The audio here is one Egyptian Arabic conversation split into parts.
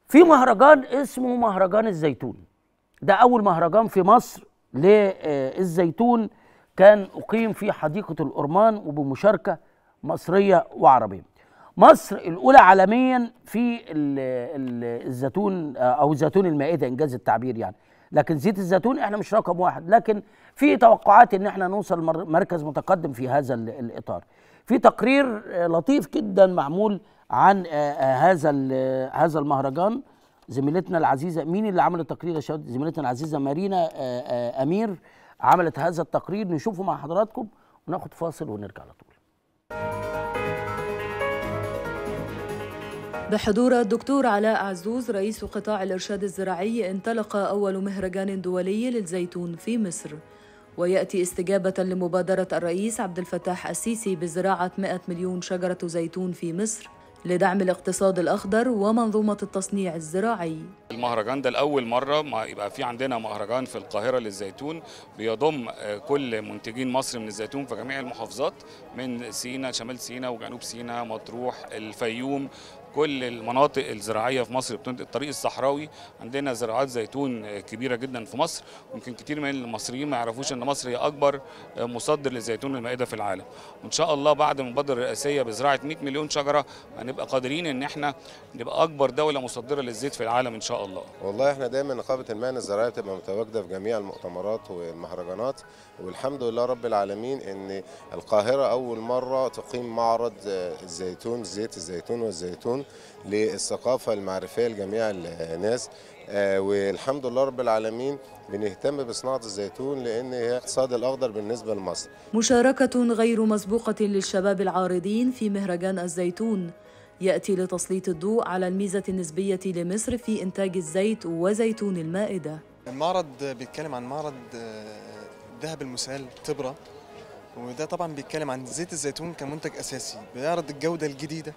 في مهرجان اسمه مهرجان الزيتون ده اول مهرجان في مصر للزيتون كان اقيم في حديقه الأرمان وبمشاركه مصريه وعربيه مصر الاولى عالميا في ال- ال- الزيتون او زيتون المائده انجاز التعبير يعني لكن زيت الزيتون احنا مش رقم واحد لكن في توقعات ان احنا نوصل مر- مركز متقدم في هذا ال- الاطار في تقرير آه، لطيف جدا معمول عن آه، آه، هذا ال- هذا المهرجان زميلتنا العزيزه مين اللي عمل التقرير يا شباب زميلتنا العزيزه مارينا آه، آه، امير عملت هذا التقرير نشوفه مع حضراتكم وناخد فاصل ونرجع على طول بحضور الدكتور علاء عزوز رئيس قطاع الإرشاد الزراعي انطلق أول مهرجان دولي للزيتون في مصر ويأتي استجابة لمبادرة الرئيس عبد الفتاح السيسي بزراعة 100 مليون شجرة زيتون في مصر لدعم الاقتصاد الأخضر ومنظومة التصنيع الزراعي المهرجان ده لأول مرة ما يبقى في عندنا مهرجان في القاهرة للزيتون بيضم آه، كل منتجين مصر من الزيتون في جميع المحافظات من سينا شمال سينا وجنوب سينا مطروح الفيوم كل المناطق الزراعيه في مصر بتنتج الطريق الصحراوي عندنا زراعات زيتون آه، كبيره جدا في مصر يمكن كتير من المصريين ما يعرفوش ان مصر هي اكبر آه، مصدر للزيتون المائده في العالم وان شاء الله بعد المبادره الرئاسيه بزراعه 100 مليون شجره هنبقى قادرين ان احنا نبقى اكبر دوله مصدره للزيت في العالم ان شاء الله والله احنا دايما نقابه المهن الزراعيه بتبقى متواجده في جميع المؤتمرات والمهرجانات والحمد لله رب العالمين ان القاهره اول مره تقيم معرض آه، الزيتون زيت الزيتون والزيتون للثقافه المعرفيه لجميع الناس آه، والحمد لله رب العالمين بنهتم بصناعه الزيتون لان هي الاقتصاد الاخضر بالنسبه لمصر مشاركة غير مسبوقة للشباب العارضين في مهرجان الزيتون يأتي لتسليط الضوء على الميزة النسبية لمصر في إنتاج الزيت وزيتون المائدة المعرض بيتكلم عن معرض آه، ذهب المسال تبرة وده طبعا بيتكلم عن زيت الزيتون كمنتج اساسي بيعرض الجوده الجديده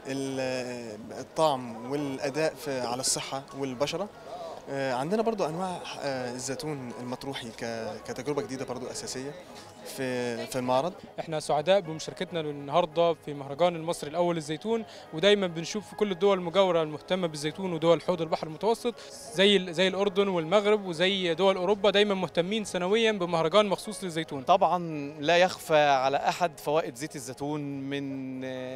ال- الطعم والاداء في على الصحه والبشره آه، عندنا برضو انواع آه، الزيتون المطروحي ك- كتجربه جديده برضو اساسيه في في المعرض احنا سعداء بمشاركتنا النهارده في مهرجان المصري الاول للزيتون ودايما بنشوف في كل الدول المجاوره المهتمه بالزيتون ودول حوض البحر المتوسط زي ال- زي الاردن والمغرب وزي دول اوروبا دايما مهتمين سنويا بمهرجان مخصوص للزيتون طبعا لا يخفى على احد فوائد زيت الزيتون من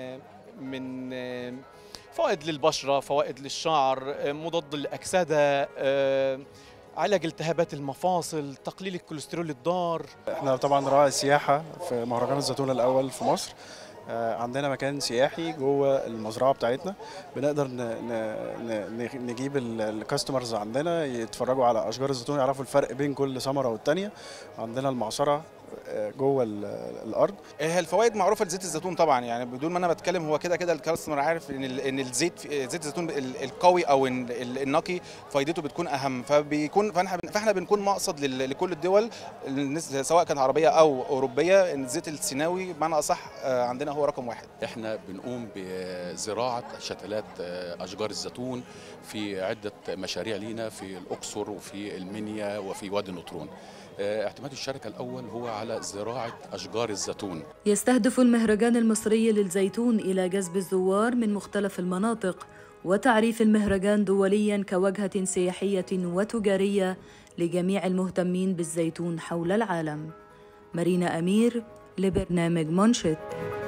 من فوائد للبشره فوائد للشعر مضاد للاكسده علاج التهابات المفاصل تقليل الكوليسترول الضار احنا طبعا راعي السياحة في مهرجان الزيتون الأول في مصر آه، عندنا مكان سياحي جوه المزرعة بتاعتنا بنقدر ن- ن- ن- نجيب ال- الكاستمرز عندنا يتفرجوا على أشجار الزيتون يعرفوا الفرق بين كل ثمرة والتانية عندنا المعصرة آه، جوه ال- الأرض هي الفوائد معروفه لزيت الزيتون طبعا يعني بدون ما انا بتكلم هو كده كده الكاستمر عارف ان ال- ان الزيت زيت الزيتون ال- القوي او ال- ال- النقي فايدته بتكون اهم فبيكون فاحنا فاحنا بنكون مقصد لل- لكل الدول الناس- سواء كانت عربيه او اوروبيه ان الزيت السيناوي بمعنى اصح آه، عندنا هو رقم واحد احنا بنقوم بزراعه شتلات آه، اشجار الزيتون في عده مشاريع لينا في الاقصر وفي المنيا وفي وادي النطرون آه، اعتماد الشركه الاول هو على زراعه اشجار الزيتون يستهدف المهرجان المصري للزيتون إلى جذب الزوار من مختلف المناطق وتعريف المهرجان دوليا كوجهة سياحية وتجارية لجميع المهتمين بالزيتون حول العالم مارينا أمير لبرنامج منشط